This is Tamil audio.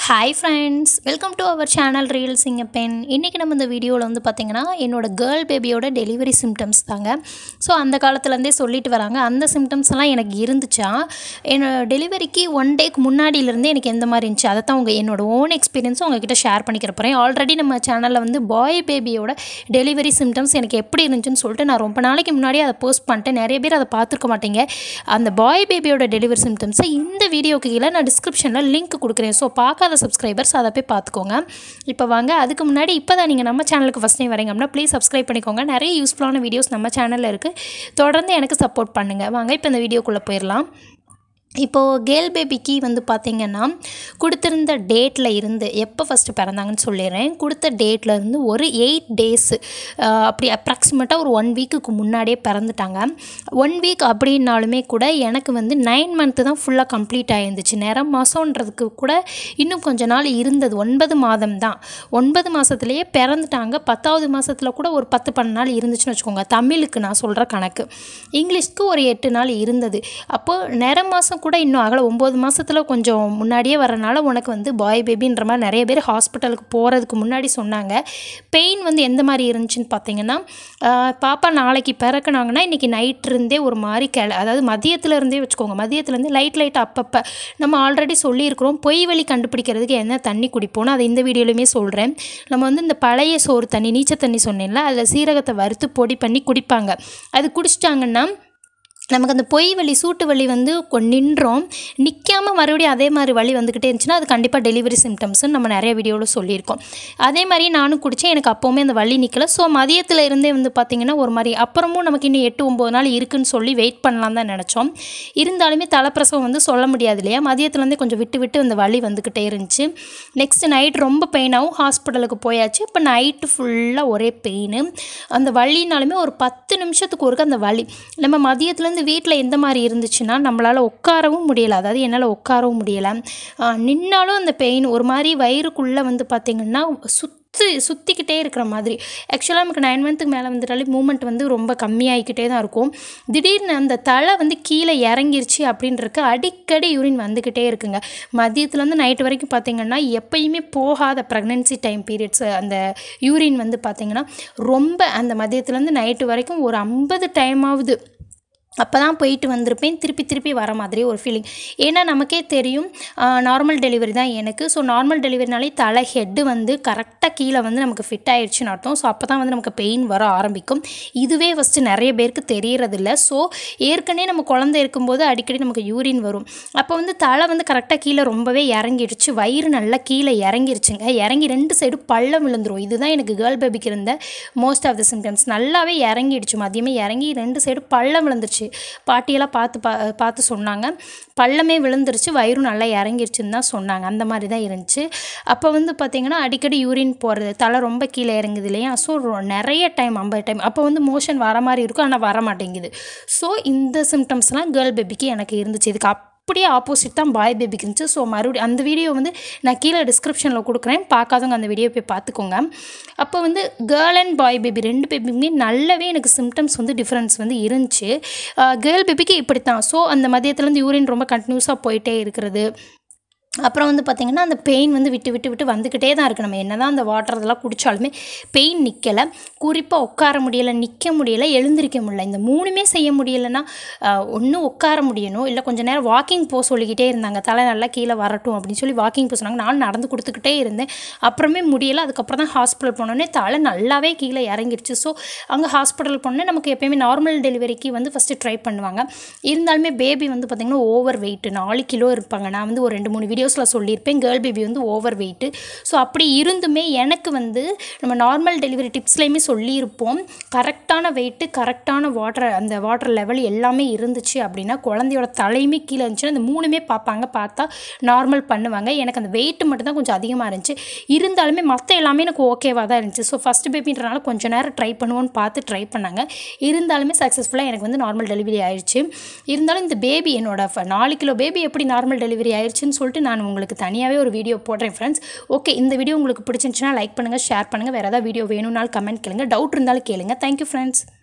hi friends welcome to our channel real சிங்கப்பென் இன்றைக்கி நம்ம இந்த வீடியோவில் வந்து பார்த்திங்கன்னா என்னோட கேர்ள் பேபியோட டெலிவரி சிம்டம்ஸ் தாங்க ஸோ அந்த காலத்துலேருந்தே சொல்லிட்டு வராங்க அந்த சிம்டம்ஸ் எல்லாம் எனக்கு இருந்துச்சா என்னோட டெலிவரிக்கு ஒன் டேக்கு முன்னாடியிலேருந்தே எனக்கு எந்த மாதிரி இருந்துச்சு அதை தான் உங்கள் என்னோட ஓன் எக்ஸ்பீரியன்ஸும் உங்ககிட்ட ஷேர் பண்ணிக்கிற போகிறேன் ஆல்ரெடி நம்ம சேனலில் வந்து பாய் பேபியோட டெலிவரி சிம்டம்ஸ் எனக்கு எப்படி இருந்துச்சுன்னு சொல்லிட்டு நான் ரொம்ப நாளைக்கு முன்னாடியே அதை போஸ்ட் பண்ணிட்டேன் நிறைய பேர் அதை பார்த்துருக்க மாட்டீங்க அந்த பாய் பேபியோட டெலிவரி சிம்டம்ஸை இந்த வீடியோக்கு கீழே நான் டிஸ்கிரிப்ஷனில் லிங்க் கொடுக்குறேன் ஸோ பார்க்காத சப்ஸ்கிரைபர்ஸ் அதை போய் பார்த்துக்கோங்க இப்போ வாங்க அதுக்கு முன்னாடி இப்போ தான் நீங்கள் நம்ம சேனலுக்கு ஃபஸ்ட் டைம் வரீங்க அப்படின்னா ப்ளீஸ் சப்ஸ்கிரைப் பண்ணிக்கோங்க நிறைய யூஸ்ஃபுல்லான வீடியோஸ் நம்ம சேனலில் இருக்குது தொடர்ந்து எனக்கு சப்போர்ட் பண்ணுங்கள் வாங்க இப்போ இந்த வீடியோக்குள்ளே போயிடலாம் இப்போது கேர்ள் பேபிக்கு வந்து பார்த்திங்கன்னா கொடுத்துருந்த டேட்டில் இருந்து எப்போ ஃபஸ்ட்டு பிறந்தாங்கன்னு சொல்லிடுறேன் கொடுத்த டேட்டில் இருந்து ஒரு எயிட் டேஸு அப்படி அப்ராக்சிமேட்டாக ஒரு ஒன் வீக்குக்கு முன்னாடியே பிறந்துட்டாங்க ஒன் வீக் அப்படின்னாலுமே கூட எனக்கு வந்து நைன் மந்த்து தான் ஃபுல்லாக கம்ப்ளீட் ஆகிருந்துச்சு நேரம் மாதன்றதுக்கு கூட இன்னும் கொஞ்ச நாள் இருந்தது ஒன்பது மாதம் தான் ஒன்பது மாதத்துலேயே பிறந்துட்டாங்க பத்தாவது மாதத்தில் கூட ஒரு பத்து பன்னெண்டு நாள் இருந்துச்சுன்னு வச்சுக்கோங்க தமிழுக்கு நான் சொல்கிற கணக்கு இங்கிலீஷ்க்கு ஒரு எட்டு நாள் இருந்தது அப்போது நிற மாதம் கூட இன்னும் ஆகலை ஒம்பது மாதத்தில் கொஞ்சம் முன்னாடியே வரனால உனக்கு வந்து பாய் பேபின்ற மாதிரி நிறைய பேர் ஹாஸ்பிட்டலுக்கு போகிறதுக்கு முன்னாடி சொன்னாங்க பெயின் வந்து எந்த மாதிரி இருந்துச்சுன்னு பார்த்தீங்கன்னா ஆஹ், பாப்பா நாளைக்கு பிறக்குனாங்கன்னா இன்றைக்கி நைட் இருந்தே ஒரு மாதிரி கிள அதாவது மதியத்துல இருந்தே வச்சுக்கோங்க மதியத்துலேருந்து லைட் லைட் அப்பப்போ நம்ம ஆல்ரெடி சொல்லியிருக்கிறோம் பொய் வழி கண்டுபிடிக்கிறதுக்கு என்ன தண்ணி குடிப்போம்னு அதை இந்த வீடியோலையுமே சொல்கிறேன் நம்ம வந்து இந்த பழைய சோறு தண்ணி நீச்ச தண்ணி சொன்னேன்ல அதில் சீரகத்தை வறுத்து பொடி பண்ணி குடிப்பாங்க அது குடிச்சிட்டாங்கன்னா நமக்கு அந்த பொய் வலி சூட்டு வலி வந்து கொ- நின்றோம் நிற்காம மறுபடியும் அதே மாதிரி வலி வந்துக்கிட்டே இருந்துச்சுன்னா அது கண்டிப்பாக டெலிவரி சிம்டம்ஸ்னு நம்ம நிறைய வீடியோவில் சொல்லியிருக்கோம் அதே மாதிரி நானும் குடித்தேன் எனக்கு அப்போவுமே அந்த வலி நிற்கல ஸோ மதியத்தில் இருந்தே வந்து பார்த்திங்கன்னா ஒரு மாதிரி அப்புறமும் நமக்கு இன்னும் எட்டு ஒம்பது நாள் இருக்குன்னு சொல்லி வெயிட் பண்ணலாம் தான் நினச்சோம் இருந்தாலுமே தலைப்பிரசவம் வந்து சொல்ல முடியாது இல்லையா மதியத்துலேருந்தே கொஞ்சம் விட்டு விட்டு அந்த வலி வந்துக்கிட்டே இருந்துச்சு நெக்ஸ்ட் நைட் ரொம்ப பெயினாகவும் ஹாஸ்பிட்டலுக்கு போயாச்சு இப்போ நைட்டு ஃபுல்லாக ஒரே பெயின் அந்த வலினாலுமே ஒரு பத்து நிமிஷத்துக்கு ஒருக்க அந்த வலி நம்ம மதியத்துலேருந்து வீட்டில் எந்த மாதிரி இருந்துச்சுன்னா நம்மளால் உட்காரவும் முடியலை அதாவது என்னால் உட்காரவும் முடியலை நின்னாலும் அந்த பெயின் ஒரு மாதிரி வயிறுக்குள்ளே வந்து பார்த்திங்கன்னா சுற்றி சுற்றிக்கிட்டே இருக்கிற மாதிரி ஆக்சுவலாக நமக்கு நைன் மந்த்துக்கு மேலே வந்துட்டாலே மூமெண்ட் வந்து ரொம்ப கம்மியாகிக்கிட்டே தான் இருக்கும் திடீர்னு அந்த தலை வந்து கீழே இறங்கிருச்சு அப்படின்றக்கு அடிக்கடி யூரின் வந்துக்கிட்டே இருக்குங்க மதியத்துலேருந்து நைட்டு வரைக்கும் பார்த்திங்கன்னா எப்பயுமே போகாத ப்ரெக்னென்சி டைம் பீரியட்ஸ் அந்த யூரின் வந்து பார்த்திங்கன்னா ரொம்ப அந்த மதியத்துலேருந்து நைட்டு வரைக்கும் ஒரு ஐம்பது டைமாவது அப்போ தான் போயிட்டு வந்திருப்பேன் திருப்பி திருப்பி வர மாதிரி ஒரு ஃபீலிங் ஏன்னா நமக்கே தெரியும் நார்மல் டெலிவரி தான் எனக்கு ஸோ நார்மல் டெலிவரினாலே தலை ஹெட்டு வந்து கரெக்டாக கீழே வந்து நமக்கு ஃபிட் ஆயிடுச்சுன்னு அர்த்தம் ஸோ அப்போ தான் வந்து நமக்கு பெயின் வர ஆரம்பிக்கும் இதுவே ஃபஸ்ட்டு நிறைய பேருக்கு தெரியறதில்ல ஸோ ஏற்கனவே நம்ம குழந்தை இருக்கும்போது அடிக்கடி நமக்கு யூரின் வரும் அப்போ வந்து தலை வந்து கரெக்டாக கீழே ரொம்பவே இறங்கிடுச்சு வயிறு நல்லா கீழே இறங்கிருச்சுங்க இறங்கி ரெண்டு சைடு பள்ளம் விழுந்துரும் இதுதான் எனக்கு கேர்ள் பேபிக்கு இருந்த மோஸ்ட் ஆஃப் த சிம்டம்ஸ் நல்லாவே இறங்கிடுச்சு மதியமே இறங்கி ரெண்டு சைடு பள்ளம் விழுந்துருச்சு பாட்டியெல்லாம் பார்த்து பா பார்த்து சொன்னாங்க பள்ளமே விழுந்துருச்சு வயிறும் நல்லா இறங்கிருச்சுன்னு தான் சொன்னாங்க அந்த மாதிரி தான் இருந்துச்சு அப்போ வந்து பார்த்திங்கன்னா அடிக்கடி யூரின் போகிறது தலை ரொம்ப கீழே இறங்குது இல்லையா ஸோ நிறைய டைம் ஐம்பது டைம் அப்போ வந்து மோஷன் வர மாதிரி இருக்கும் ஆனால் வர மாட்டேங்குது ஸோ இந்த சிம்டம்ஸ்லாம் கேர்ள் பேபிக்கு எனக்கு இருந்துச்சு இதுக்கு அப்படியே ஆப்போசிட் தான் பாய் பேபிக்கு இருந்துச்சு ஸோ மறுபடியும் அந்த வீடியோ வந்து நான் கீழே டிஸ்கிரிப்ஷனில் கொடுக்குறேன் பார்க்காதவங்க அந்த வீடியோ போய் பார்த்துக்கோங்க அப்போ வந்து கேர்ள் அண்ட் பாய் பேபி ரெண்டு பேபிக்குமே நல்லாவே எனக்கு சிம்டம்ஸ் வந்து டிஃப்ரென்ஸ் வந்து இருந்துச்சு கேர்ள் பேபிக்கு இப்படி தான் ஸோ அந்த மதியத்துலேருந்து யூரின் ரொம்ப கண்டினியூஸாக போயிட்டே இருக்கிறது அப்புறம் வந்து பார்த்திங்கன்னா அந்த பெயின் வந்து விட்டு விட்டு விட்டு வந்துக்கிட்டே தான் இருக்குது நம்ம என்ன தான் அந்த வாட்டர் இதெல்லாம் குடித்தாலுமே பெயின் நிற்கலை குறிப்பாக உட்கார முடியலை நிற்க முடியலை எழுந்திருக்க முடியல இந்த மூணுமே செய்ய முடியலைன்னா ஒன்று உட்கார முடியணும் இல்லை கொஞ்சம் நேரம் வாக்கிங் போக சொல்லிக்கிட்டே இருந்தாங்க தலை நல்லா கீழே வரட்டும் அப்படின்னு சொல்லி வாக்கிங் போக சொன்னாங்க நான் நடந்து கொடுத்துக்கிட்டே இருந்தேன் அப்புறமே முடியலை அதுக்கப்புறம் தான் ஹாஸ்பிட்டல் போனோடனே தலை நல்லாவே கீழே இறங்கிடுச்சு ஸோ அங்கே ஹாஸ்பிட்டல் போனோன்னே நமக்கு எப்பயுமே நார்மல் டெலிவரிக்கு வந்து ஃபஸ்ட்டு ட்ரை பண்ணுவாங்க இருந்தாலுமே பேபி வந்து பார்த்திங்கன்னா ஓவர் வெயிட் நாலு கிலோ இருப்பாங்க நான் வந்து ஒரு ரெண்டு மூணு வீடியோஸில் சொல்லியிருப்பேன் கேர்ள் பேபி வந்து ஓவர் வெயிட்டு ஸோ அப்படி இருந்துமே எனக்கு வந்து நம்ம நார்மல் டெலிவரி டிப்ஸ்லேயுமே சொல்லியிருப்போம் கரெக்டான வெயிட்டு கரெக்டான வாட்டர் அந்த வாட்டர் லெவல் எல்லாமே இருந்துச்சு அப்படின்னா குழந்தையோட தலையுமே கீழே இருந்துச்சுன்னா அந்த மூணுமே பார்ப்பாங்க பார்த்தா நார்மல் பண்ணுவாங்க எனக்கு அந்த வெயிட் மட்டும் தான் கொஞ்சம் அதிகமாக இருந்துச்சு இருந்தாலுமே மற்ற எல்லாமே எனக்கு ஓகேவாக தான் இருந்துச்சு ஸோ ஃபஸ்ட் பேபின்றனால கொஞ்ச நேரம் ட்ரை பண்ணுவோன்னு பார்த்து ட்ரை பண்ணாங்க இருந்தாலுமே சக்ஸஸ்ஃபுல்லாக எனக்கு வந்து நார்மல் டெலிவரி ஆயிடுச்சு இருந்தாலும் இந்த பேபி என்னோட ஃப- நாலு கிலோ பேபி எப்படி நார்மல் டெலிவரி ஆயிடுச்சுன்னு சொல்லிட்டு நான் உங்களுக்கு தனியாகவே ஒரு வீடியோ போடுறேன் ஃப்ரெண்ட்ஸ் ஓகே இந்த வீடியோ உங்களுக்கு பிடிச்சிருந்துச்சுன்னா லைக் பண்ணுங்கள் ஷேர் பண்ணுங்கள் வேறு ஏதாவது வீடியோ வேணும்னாலும் கமெண்ட் கேளுங்க டவுட் இருந்தாலும் கேளுங்க தேங்க்யூ ஃப்ரெண்ட்ஸ்